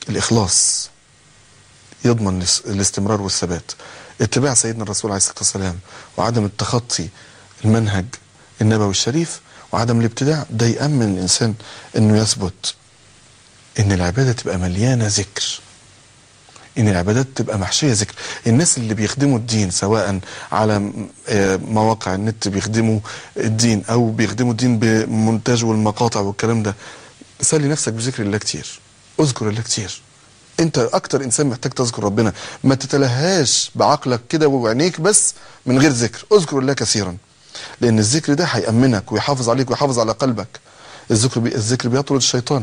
الإخلاص يضمن الاس- الاستمرار والثبات اتباع سيدنا الرسول عليه الصلاة والسلام وعدم التخطي المنهج النبوي الشريف وعدم الابتداع ده يأمن الإنسان أنه يثبت أن العبادة تبقى مليانة ذكر ان العبادات تبقى محشيه ذكر الناس اللي بيخدموا الدين سواء على م- آه مواقع النت بيخدموا الدين او بيخدموا الدين بمونتاج والمقاطع والكلام ده سلي نفسك بذكر الله كتير اذكر الله كتير انت اكتر انسان محتاج تذكر ربنا ما تتلهاش بعقلك كده وعينيك بس من غير ذكر اذكر الله كثيرا لان الذكر ده هيامنك ويحافظ عليك ويحافظ على قلبك الذكر بي الذكر بيطرد الشيطان